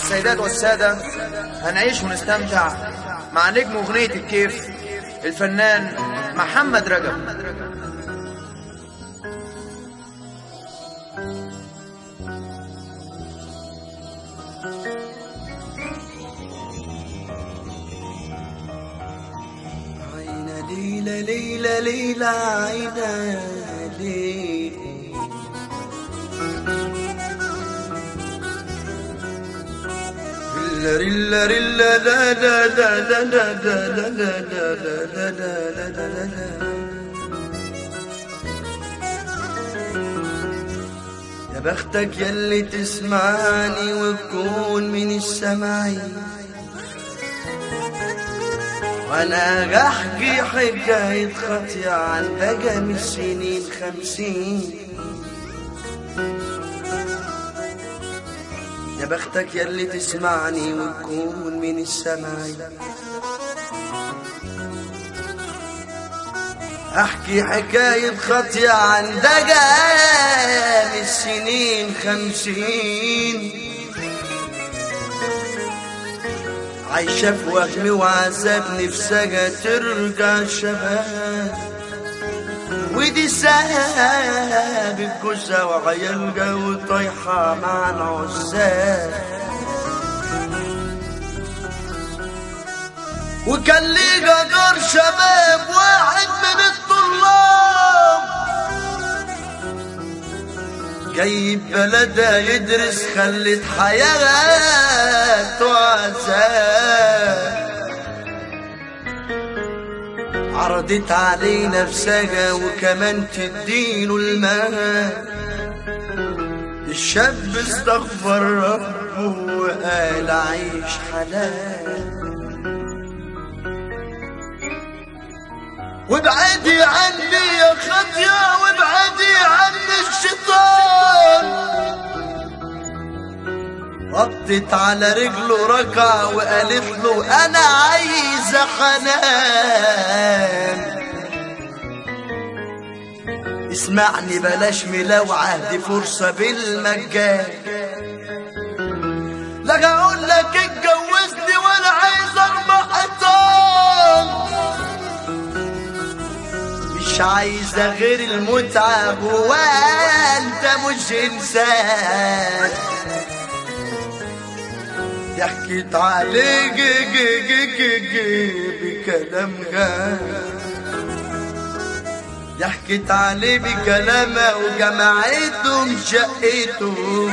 السيدات والسادة هنعيش ونستمتع مع نجم أغنية الكيف الفنان محمد رجب عين ليلى ليلى ليلى عين ليلى ريلا ريلا لا لا لا لا لا لا لا لا لا لا لا لا لا لا يا بختك يلي تسمعني وتكون من السماعين وانا احكي حكاية خطية عن بقى من السنين خمسين يا بختك يلي تسمعني وتكون من السماعين احكي حكاية خطية عن دقا من السنين خمسين عايشة في وهم وعذاب نفسها ترجع شباب ودي ساب الجوزة وعيالها وطايحة مع العزاب وكان لي جدار شباب واحد من الطلاب جايب بلدها يدرس خلت حياته عذاب عرضت عليه نفسها وكمان تديله المال الشاب استغفر ربه وقال عيش حلال وابعدي عني يا خطية وابعدي عني الشيطان غطت على رجله ركع وقالت له انا عايزة حنان اسمعني بلاش ملوعة دي فرصة بالمجان لا اقول لك اتجوزني ولا عايز اربع حيطان مش عايزة غير المتعة هو انت مش انسان ضحكت عليك جي جي جي جي جي بكلامها ضحكت عليه بكلامها وجمعته شقته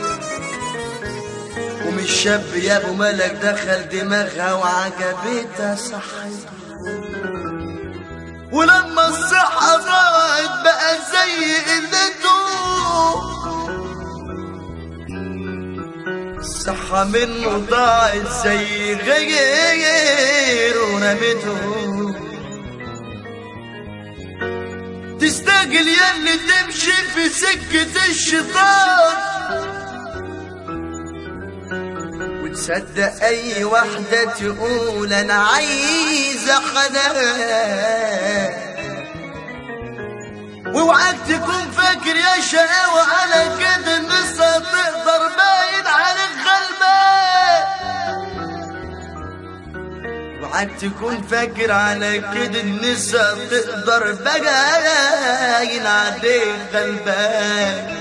ومن الشاب يا ابو ملك دخل دماغها وعجبتها صحته ولما الصحة ضاعت بقى زي قلته الصحة منه ضاعت زي غير ورمته تستاجل يلي تمشي في سكة الشيطان وتصدق اي واحدة تقول انا عايزة حنان واوعاك تكون فاكر يا شقاوة على كده الناس هتقدر باين عليك غلبان اوعاك تكون فاكر على كده الناس هتقدر باين عليك غلبان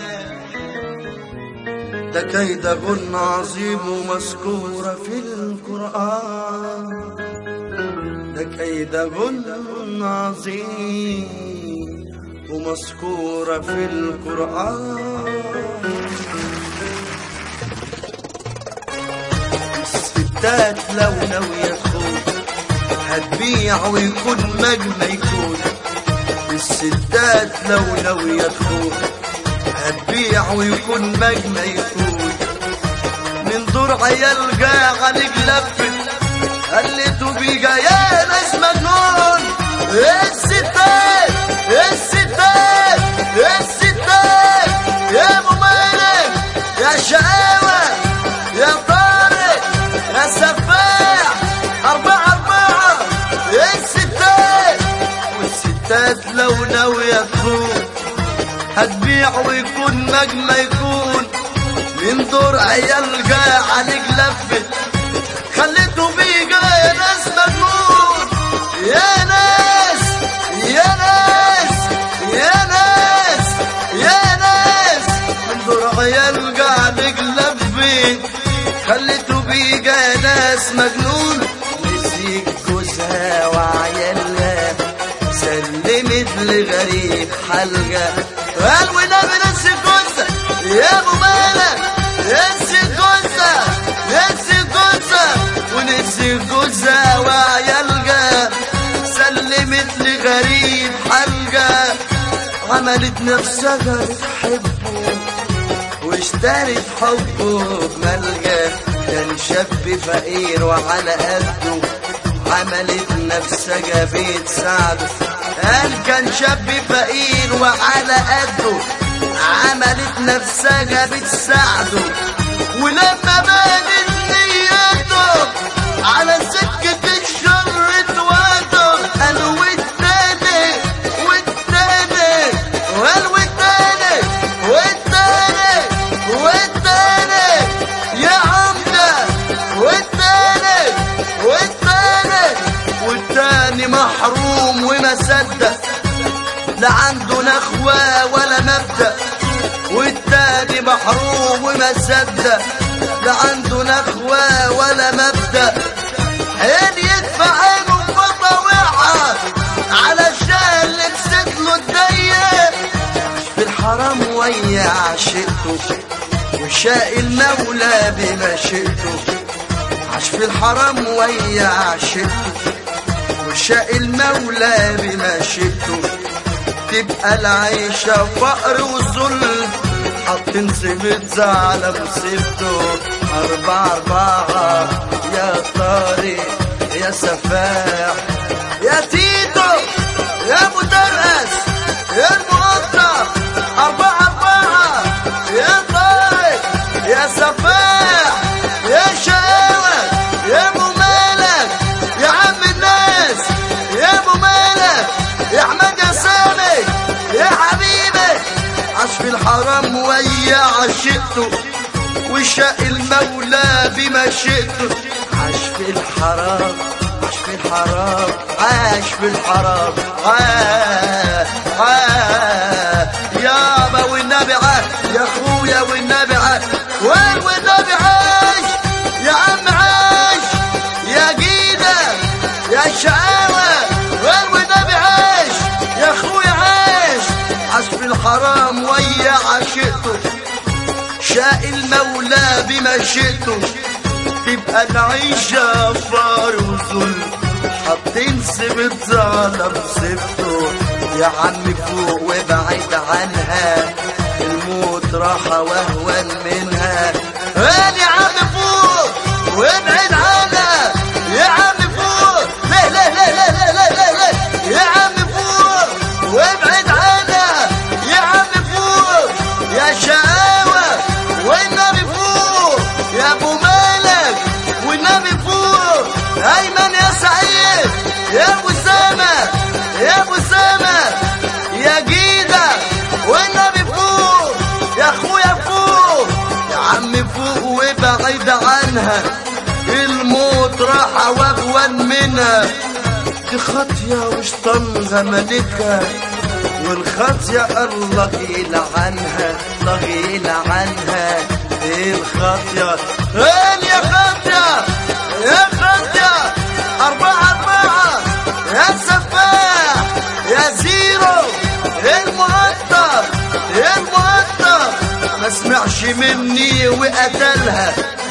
ده كيد غن عظيم ومذكورة في القرآن ده كيد غن عظيم ومذكورة في القرآن الستات لو ناوية تخون هتبيع ويكون مجمع يكون الستات لو ناوية تخون هتبيع ويكون مجمع يكون من دور عيال جاع عليك لفت قلته بيجا يا ناس مجنون الستات الستات الستات يا ابو مالك يا شقاوة يا طارق يا سفاح أربعة أربعة الستات والستات لو ناوية تخون هتبيع ويكون مجمع يكون يندور عيالها عليك لفت خليته بيجا يا ناس مجنون يا ناس يا ناس يا ناس يا ناس يندور عيالها عليك لفت خليته بيجا يا ناس مجنون نسيك جوزها وعيالها سلمت لغريب حلقة قال ونبي نسي جوزها يا ابو مالك نسي جوزها نسي جوزها ونسي جوزها وعيالها سلمت لغريب حلقة عملت نفسها بتحبه واشترت حبه بملقى كان شاب فقير وعلى قده عملت نفسها بتساعده قال كان شاب فقير وعلى قده عملت نفسها بتساعده ولما بانت نيته على سكة الشر اتواته قال والتاني والتاني قال والتاني والتاني والتاني يا عمدة والتاني والتاني والتاني محروم وما صدق لا عنده نخوة ولا مبدأ والتاني محروم وما صدق لا عنده نخوة ولا مبدأ عين يدفع عينه بطوعها علشان لبست له الضيق في الحرام ويا عشقته وشاء المولى بمشيئته عاش في الحرام ويا عشقته وشاء المولى بمشيئته تبقى العيشة فقر وذل حاطين سبت على مصيبته أربعة أربعة يا طارق يا سفاح يا تيتو يا مدرس يا المقطع أربعة أربعة يا طارق يا سفاح يا شقاوة يا أبو مالك يا عم الناس يا أبو مالك يا أحمد يا سامي يا حبيبي عاش في الحرام ويا عشقته وشاء المولى بمشيئته عاش في الحرام عاش في الحرام عاش في الحرام عاش عاش يابا والنبي عاش يا اخويا والنبي عاش وين والنبي عاش يا عم عاش يا جيدة يا شقاوة وين والنبي عاش يا اخويا عاش عاش في الحرام ويا عشقته شاء المولى بمشيئته تبقى العيشة فار وذل حاطين سبت على مصيبته يا عم فوق وابعد عنها الموت راحة واهون منها قال يا عم فوق وابعد عنها يا عم فوق ليه ليه ليه ليه ليه ليه ليه, ليه. يا عم فوق وابعد عنها يا عم فوق يا شقاوة والنبي فوق يا ابو مالك والنبي فوق ايمن يا سعيد يا ابو سامة يا ابو سامة يا جيدة والنبي فوق يا اخويا فوق يا عم فوق وابعد عنها الموت راح واغوان منها دي خاطية وشطنها ملكها والخاطية الله يلعنها الله يلعنها ايه الخاطية فين يا خاطية يا خاطية أربعة أربعة يا سفاح يا زيرو المقطع المقطع ما سمعش مني وقتلها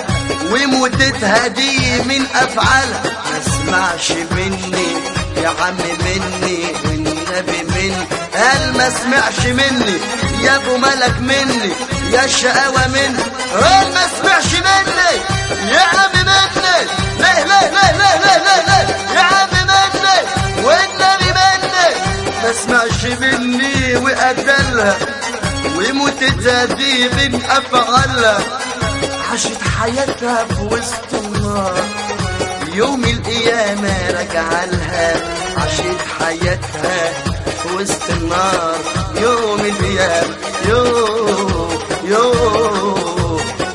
وموتتها دي من افعالها ما اسمعش مني يا عم مني والنبي مني قال ما سمعش مني يا ابو ملك مني يا شقاوة مني قال ما سمعش مني يا عم مني ليه ليه ليه ليه ليه ليه, ليه. يا عم مني والنبي مني ما سمعش مني وقتلها وموتتها دي من افعالها عاشت حياتها في وسط النار يوم القيامة رجع لها عاشت حياتها في وسط النار يوم القيامة يوم يوم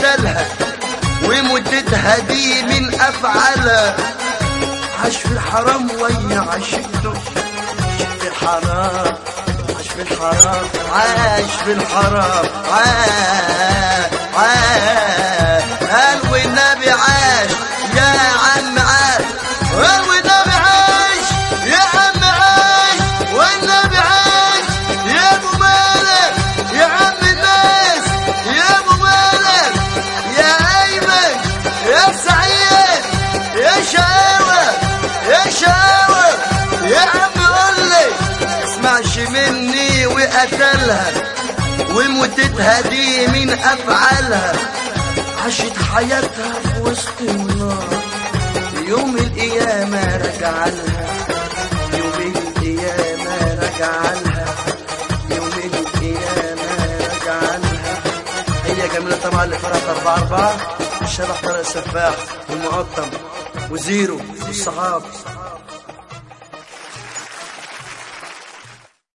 وقتلها ومدتها دي من افعالها عاش في الحرام ويا عشقته عاش في الحرام عاش في الحرام عاش في الحرام عاش عاش قال والنبي عاش يا عم عاش قال والنبي عاش يا عم عاش والنبي عاش يا ابو مالك يا عم الناس يا ابو مالك يا ايمن يا سعيد يا شقاوة يا شقاوة يا عم قول لي اسمعش مني وقتلها وموتتها دي من افعالها عاشت حياتها في وسط النار يوم القيامة رجع لها يوم القيامة رجع لها يوم القيامة رجع لها هي جميلة طبعا اللي فرقت أربعة أربعة الشبح طارق السفاح والمقطم وزيرو والصحاب